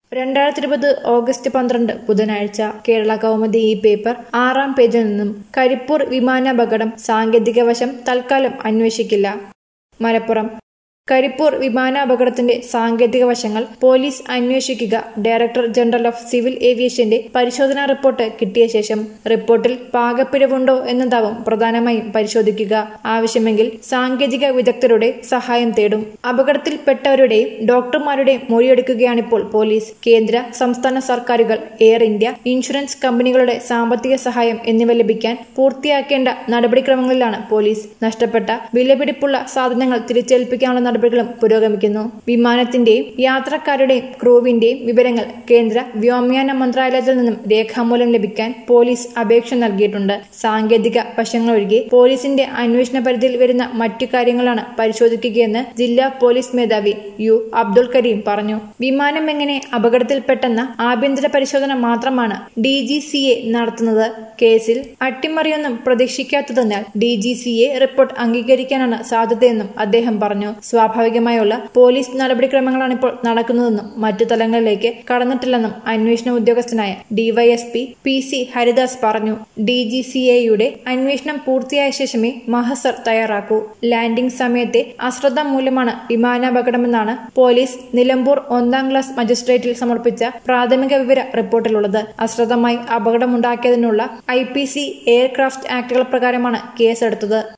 രണ്ടായിരത്തി ഇരുപത് ഓഗസ്റ്റ് പന്ത്രണ്ട് ബുധനാഴ്ച കേരള കൗമുദി ഈ പേപ്പർ ആറാം പേജിൽ നിന്നും കരിപ്പൂർ വിമാനാപകടം സാങ്കേതിക വശം തൽക്കാലം അന്വേഷിക്കില്ല മലപ്പുറം കരിപ്പൂർ വിമാനാപകടത്തിന്റെ സാങ്കേതിക വശങ്ങൾ പോലീസ് അന്വേഷിക്കുക ഡയറക്ടർ ജനറൽ ഓഫ് സിവിൽ ഏവിയേഷന്റെ പരിശോധനാ റിപ്പോർട്ട് കിട്ടിയ ശേഷം റിപ്പോർട്ടിൽ പാകപ്പിഴവുണ്ടോ എന്നതാവും പ്രധാനമായും പരിശോധിക്കുക ആവശ്യമെങ്കിൽ സാങ്കേതിക വിദഗ്ധരുടെ സഹായം തേടും അപകടത്തിൽപ്പെട്ടവരുടെയും ഡോക്ടർമാരുടെയും മൊഴിയെടുക്കുകയാണിപ്പോൾ പോലീസ് കേന്ദ്ര സംസ്ഥാന സർക്കാരുകൾ എയർ ഇന്ത്യ ഇൻഷുറൻസ് കമ്പനികളുടെ സാമ്പത്തിക സഹായം എന്നിവ ലഭിക്കാൻ പൂർത്തിയാക്കേണ്ട നടപടിക്രമങ്ങളിലാണ് പോലീസ് നഷ്ടപ്പെട്ട വിലപിടിപ്പുള്ള സാധനങ്ങൾ തിരിച്ചേൽപ്പിക്കാനുള്ള നടപടികളും പുരോഗമിക്കുന്നു വിമാനത്തിന്റെയും യാത്രക്കാരുടെയും ക്രൂവിന്റെയും വിവരങ്ങൾ കേന്ദ്ര വ്യോമയാന മന്ത്രാലയത്തിൽ നിന്നും രേഖാമൂലം ലഭിക്കാൻ പോലീസ് അപേക്ഷ നൽകിയിട്ടുണ്ട് സാങ്കേതിക വശങ്ങളൊഴികെ പോലീസിന്റെ അന്വേഷണ പരിധിയിൽ വരുന്ന മറ്റു കാര്യങ്ങളാണ് പരിശോധിക്കുകയെന്ന് ജില്ലാ പോലീസ് മേധാവി യു അബ്ദുൾ കരീം പറഞ്ഞു വിമാനം എങ്ങനെ അപകടത്തിൽപ്പെട്ടെന്ന ആഭ്യന്തര പരിശോധന മാത്രമാണ് ഡി ജി സി എ നടത്തുന്നത് കേസിൽ അട്ടിമറിയൊന്നും പ്രതീക്ഷിക്കാത്തതിനാൽ D G C A report അംഗീകരിക്കാനാണ് സാധ്യതയെന്നും അദ്ദേഹം പറഞ്ഞു സ്വാഭാവികമായുള്ള പോലീസ് നടപടിക്രമങ്ങളാണ് ഇപ്പോൾ നടക്കുന്നതെന്നും മറ്റു തലങ്ങളിലേക്ക് കടന്നിട്ടില്ലെന്നും അന്വേഷണ ഉദ്യോഗസ്ഥനായ ഡിവൈഎസ്പി പി സി ഹരിദാസ് പറഞ്ഞു ഡി ജി സി എയുടെ അന്വേഷണം പൂർത്തിയായ ശേഷമേ മഹസർ തയ്യാറാക്കൂ ലാൻഡിംഗ് സമയത്തെ അശ്രദ്ധ മൂലമാണ് വിമാനാപകടമെന്നാണ് പോലീസ് നിലമ്പൂർ ഒന്നാം ക്ലാസ് മജിസ്ട്രേറ്റിൽ സമർപ്പിച്ച പ്രാഥമിക വിവര റിപ്പോർട്ടിലുള്ളത് അശ്രദ്ധമായി അപകടമുണ്ടാക്കിയതിനുള്ള ഐ പി സി എയർക്രാഫ്റ്റ് ആക്ടുകൾ പ്രകാരമാണ് കേസെടുത്തത്